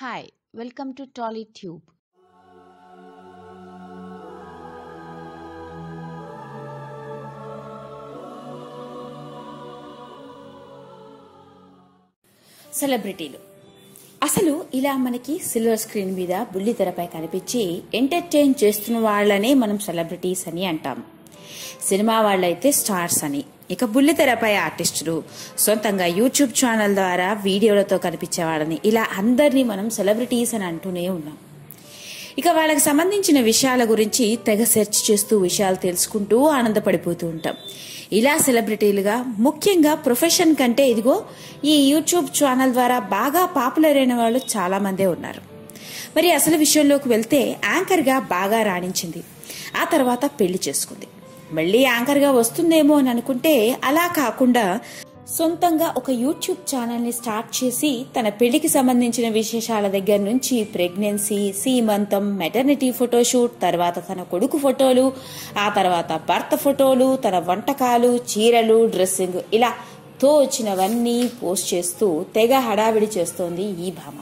Hi, welcome to TollyTube. సెలబ్రిటీలు అసలు ఇలా మనకి సిల్వర్ స్క్రీన్ మీద బుల్లి తెరపై కనిపించి ఎంటర్టైన్ చేస్తున్న వాళ్ళనే మనం సెలబ్రిటీస్ అని అంటాం సినిమా వాళ్ళైతే స్టార్స్ అని ఇక బుల్లి తెరపై ఆర్టిస్టులు సొంతంగా యూట్యూబ్ ఛానల్ ద్వారా వీడియోలతో కనిపించే వాళ్ళని ఇలా అందరినీ మనం సెలబ్రిటీస్ అని అంటూనే ఉన్నాం ఇక వాళ్ళకి సంబంధించిన విషయాల గురించి తెగ సెర్చ్ చేస్తూ విషయాలు తెలుసుకుంటూ ఆనందపడిపోతూ ఉంటాం ఇలా సెలబ్రిటీలుగా ముఖ్యంగా ప్రొఫెషన్ కంటే ఇదిగో ఈ యూట్యూబ్ ఛానల్ ద్వారా బాగా పాపులర్ అయిన వాళ్ళు చాలా మందే ఉన్నారు మరి అసలు విషయంలోకి వెళ్తే యాంకర్గా బాగా రాణించింది ఆ తర్వాత పెళ్లి చేసుకుంది మళ్ళీ యాంకర్గా వస్తుందేమో అని అనుకుంటే అలా కాకుండా సొంతంగా ఒక యూట్యూబ్ ఛానల్ని స్టార్ట్ చేసి తన పెళ్లికి సంబంధించిన విశేషాల దగ్గర నుంచి ప్రెగ్నెన్సీ సీమంతం మెటర్నిటీ ఫోటోషూట్ తర్వాత తన కొడుకు ఫోటోలు ఆ తర్వాత భర్త ఫోటోలు తన వంటకాలు చీరలు డ్రెస్సింగ్ ఇలా తోచినవన్నీ పోస్ట్ చేస్తూ తెగ హడావిడి చేస్తోంది ఈ భామ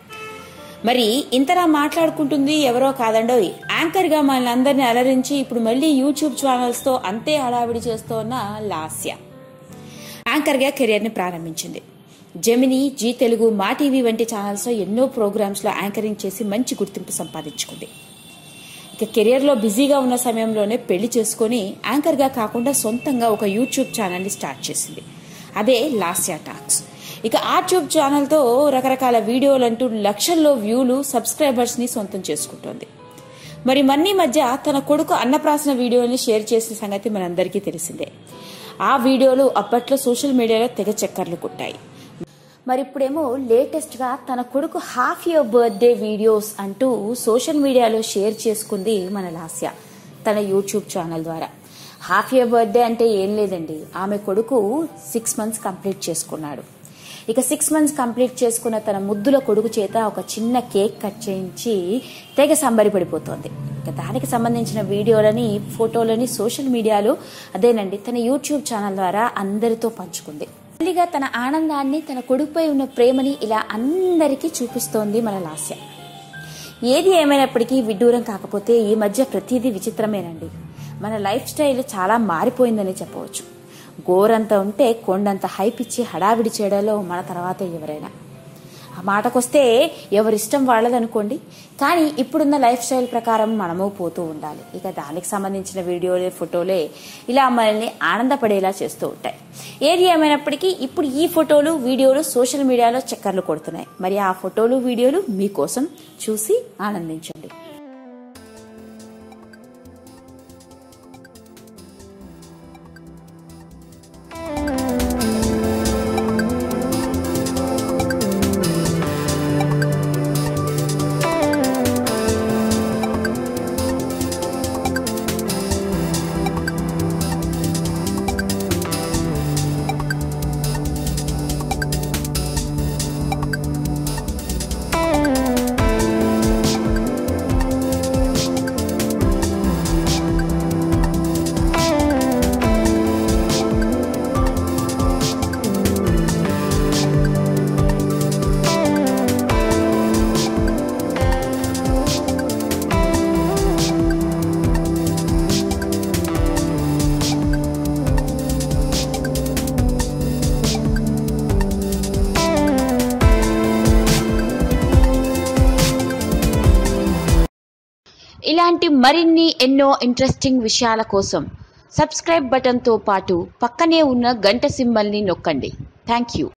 మరి ఇంతలా మాట్లాడుకుంటుంది ఎవరో కాదండోయ్ యాంకర్ గా మనల్ని అందరినీ అలరించి ఇప్పుడు మళ్ళీ యూట్యూబ్ ఛానల్స్ తో అంతే హడావిడి చేస్తోన్న లాస్య యాంకర్ గా కెరియర్ ని ప్రారంభించింది జెమిని జీ తెలుగు మా టీవీ వంటి ఛానల్స్ లో ఎన్నో ప్రోగ్రామ్స్ లో యాంకరింగ్ చేసి మంచి గుర్తింపు సంపాదించుకుంది ఇక కెరియర్ లో బిజీగా ఉన్న సమయంలోనే పెళ్లి చేసుకుని యాంకర్ గా కాకుండా సొంతంగా ఒక యూట్యూబ్ ఛానల్ ని స్టార్ట్ చేసింది అదే లాస్యా టాక్స్ ఇక ఆ ట్యూబ్ ఛానల్తో రకరకాల వీడియోలు అంటూ లక్షల్లో వ్యూలు సబ్స్క్రైబర్స్ ని సొంతం చేసుకుంటోంది మరి మన్నీ మధ్య తన కొడుకు అన్నప్రాసన వీడియోని షేర్ చేసిన సంగతి మనందరికీ తెలిసిందే ఆ వీడియోలు అప్పట్లో సోషల్ మీడియాలో తెగ చక్కర్లు కొట్టాయి మరి ఇప్పుడేమో లేటెస్ట్ గా తన కొడుకు హాఫ్ ఇయర్ బర్త్డే వీడియోస్ అంటూ సోషల్ మీడియాలో షేర్ చేసుకుంది మన లాస్య తన యూట్యూబ్ ఛానల్ ద్వారా హాఫ్ ఇయర్ బర్త్డే అంటే ఏం లేదండి ఆమె కొడుకు సిక్స్ మంత్స్ కంప్లీట్ చేసుకున్నాడు ఇక సిక్స్ మంత్స్ కంప్లీట్ చేసుకున్న తన ముద్దుల కొడుకు చేత ఒక చిన్న కేక్ కట్ చేయించి తెగ సంబరిపడిపోతోంది ఇక దానికి సంబంధించిన వీడియోలని ఫోటోలని సోషల్ మీడియాలో అదేనండి తన యూట్యూబ్ ఛానల్ ద్వారా అందరితో పంచుకుంది తల్లిగా తన ఆనందాన్ని తన కొడుకుపై ఉన్న ప్రేమని ఇలా అందరికీ చూపిస్తోంది మన లాస్య ఏది ఏమైనప్పటికీ విడ్డూరం కాకపోతే ఈ మధ్య ప్రతిదీ విచిత్రమేనండి మన లైఫ్ స్టైల్ చాలా మారిపోయిందని చెప్పవచ్చు గోరంత ఉంటే కొండంత హైప్ ఇచ్చి హడావిడి చేయడంలో మన తర్వాత ఎవరైనా ఆ మాటకొస్తే ఎవరిష్టం వాళ్ళదనుకోండి కానీ ఇప్పుడున్న లైఫ్ స్టైల్ ప్రకారం మనము పోతూ ఉండాలి ఇక దానికి సంబంధించిన వీడియోలే ఫోటోలే ఇలా మనల్ని ఆనందపడేలా చేస్తూ ఉంటాయి ఏది ఏమైనప్పటికీ ఇప్పుడు ఈ ఫోటోలు వీడియోలు సోషల్ మీడియాలో చక్కర్లు కొడుతున్నాయి మరి ఆ ఫోటోలు వీడియోలు మీకోసం చూసి ఆనందించండి ఇలాంటి మరిన్ని ఎన్నో ఇంట్రెస్టింగ్ విషయాల కోసం సబ్స్క్రైబ్ బటన్తో పాటు పక్కనే ఉన్న గంట సింబల్ని నొక్కండి థ్యాంక్ యూ